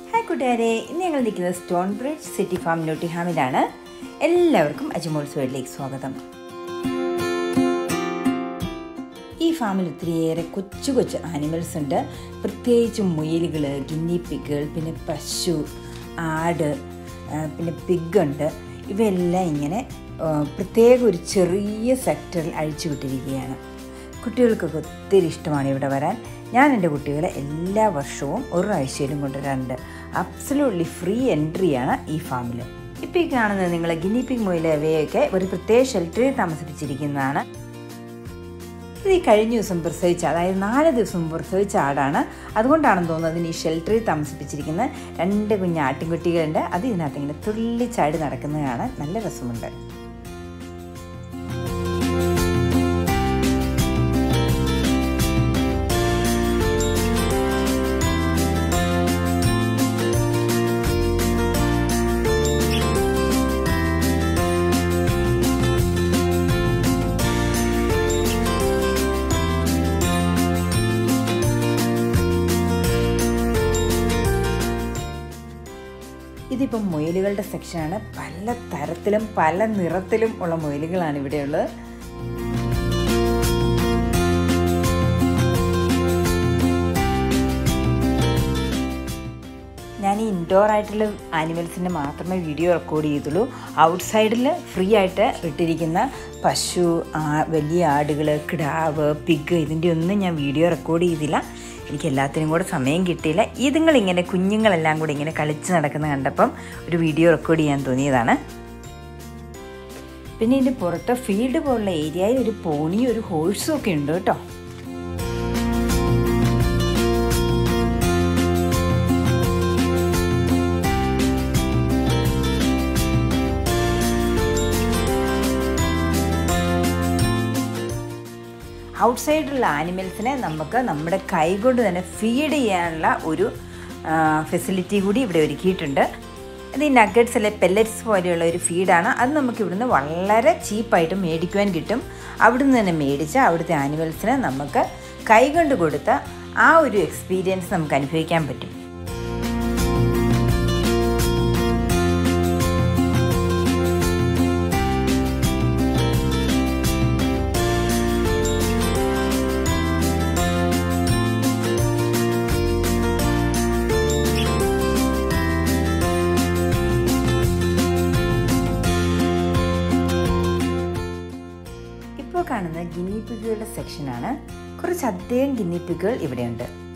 hi കൂട്ടുകാരെ ഇന്ന് ഞങ്ങൾ നിൽക്കുന്നത് സ്റ്റോൺ ബ്രിഡ്ജ് സിറ്റി ഫാം ന്യൂട്ടിഹാമിലാണ് എല്ലാവർക്കും അജ്മോൾസ് വേൾഡിലേക്ക് സ്വാഗതം ഈ ഫാമിൽ ഒത്തിരിയേറെ കൊച്ചു കൊച്ചു ആനിമൽസ് ഉണ്ട് പ്രത്യേകിച്ച് മുയലുകൾ ഗിന്നിപ്പിക്കുകൾ പിന്നെ പശു ആട് ആ, പിന്നെ പിഗ് ഉണ്ട് ഇവയെല്ലാം ഇങ്ങനെ ആ, പ്രത്യേക ഒരു ചെറിയ സെക്ടറിൽ അഴിച്ചു വിട്ടിരിക്കുകയാണ് കുട്ടികൾക്കൊക്കെ ഒത്തിരി ഇഷ്ടമാണ് ഇവിടെ വരാൻ ഞാൻ എൻ്റെ കുട്ടികളെ എല്ലാ വർഷവും ഒരു പ്രാവശ്യം കൊണ്ടുവരാറുണ്ട് അബ്സലൂട്ട്ലി ഫ്രീ എൻട്രിയാണ് ഈ ഫാമിൽ ഇപ്പോൾ ഈ കാണുന്നത് നിങ്ങൾ ഗിന്നിപ്പിക് മുയലവയൊക്കെ ഒരു പ്രത്യേക ഷെൽട്ടറിൽ താമസിപ്പിച്ചിരിക്കുന്നതാണ് ഇത് ഈ കഴിഞ്ഞ ദിവസം പ്രസവിച്ച അതായത് നാല് ദിവസം പ്രസവിച്ച ആടാണ് അതുകൊണ്ടാണെന്ന് തോന്നുന്നത് അതിന് ഈ ഷെൽട്ടറിൽ താമസിപ്പിച്ചിരിക്കുന്ന രണ്ട് കുഞ്ഞ് ആട്ടിൻകുട്ടികളുണ്ട് അത് ഇതിനകത്ത് ഇങ്ങനെ തുള്ളിച്ചാടി നടക്കുന്നത് കാണാൻ നല്ല രസമുണ്ട് ഇതിപ്പം മുയലുകളുടെ സെക്ഷനാണ് പല തരത്തിലും പല നിറത്തിലും ഉള്ള മുയലുകളാണ് ഇവിടെയുള്ളത് ഞാൻ ഈ ഇൻഡോർ ആയിട്ടുള്ള ആനിമൽസിൻ്റെ മാത്രമേ വീഡിയോ റെക്കോർഡ് ചെയ്തുള്ളൂ ഔട്ട്സൈഡിൽ ഫ്രീ ആയിട്ട് ഇട്ടിരിക്കുന്ന പശു ആ, വലിയ ആടുകൾ കിടാവ് പിഗ് ഇതിൻ്റെ ഒന്നും ഞാൻ വീഡിയോ റെക്കോർഡ് ചെയ്തില്ല എനിക്ക് എല്ലാത്തിനും കൂടെ സമയം കിട്ടിയില്ല ഇതുങ്ങളിങ്ങനെ കുഞ്ഞുങ്ങളെല്ലാം കൂടി ഇങ്ങനെ കളിച്ച് നടക്കുന്ന കണ്ടപ്പം ഒരു വീഡിയോ റെക്കോർഡ് ചെയ്യാൻ തോന്നിയതാണ് പിന്നെ ഇതിൻ്റെ പുറത്ത് ഫീൽഡ് പോലുള്ള ഏരിയയിൽ ഒരു പോണിയും ഒരു ഹോഴ്സും ഒക്കെ ഉണ്ട് കേട്ടോ ഔട്ട്സൈഡിലുള്ള ആനിമൽസിനെ നമുക്ക് നമ്മുടെ കൈകൊണ്ട് തന്നെ ഫീഡ് ചെയ്യാനുള്ള ഒരു ഫെസിലിറ്റി കൂടി ഇവിടെ ഒരുക്കിയിട്ടുണ്ട് ഇത് ഈ നഗറ്റ്സ് അല്ലെ പെല്ലറ്റ്സ് പോലെയുള്ള ഒരു ഫീഡാണ് അത് നമുക്ക് ഇവിടുന്ന് വളരെ ചീപ്പായിട്ട് മേടിക്കുവാൻ കിട്ടും അവിടുന്ന് തന്നെ മേടിച്ച് അവിടുത്തെ ആനിമൽസിന് നമുക്ക് കൈകൊണ്ട് കൊടുത്ത ആ ഒരു എക്സ്പീരിയൻസ് നമുക്ക് അനുഭവിക്കാൻ പറ്റും ഇപ്പോൾ കാണുന്ന ഗിന്നിപ്പിക്കുകളുടെ സെക്ഷനാണ് കുറച്ചധികം ഗിന്നിപ്പിക്കുകൾ ഇവിടെയുണ്ട്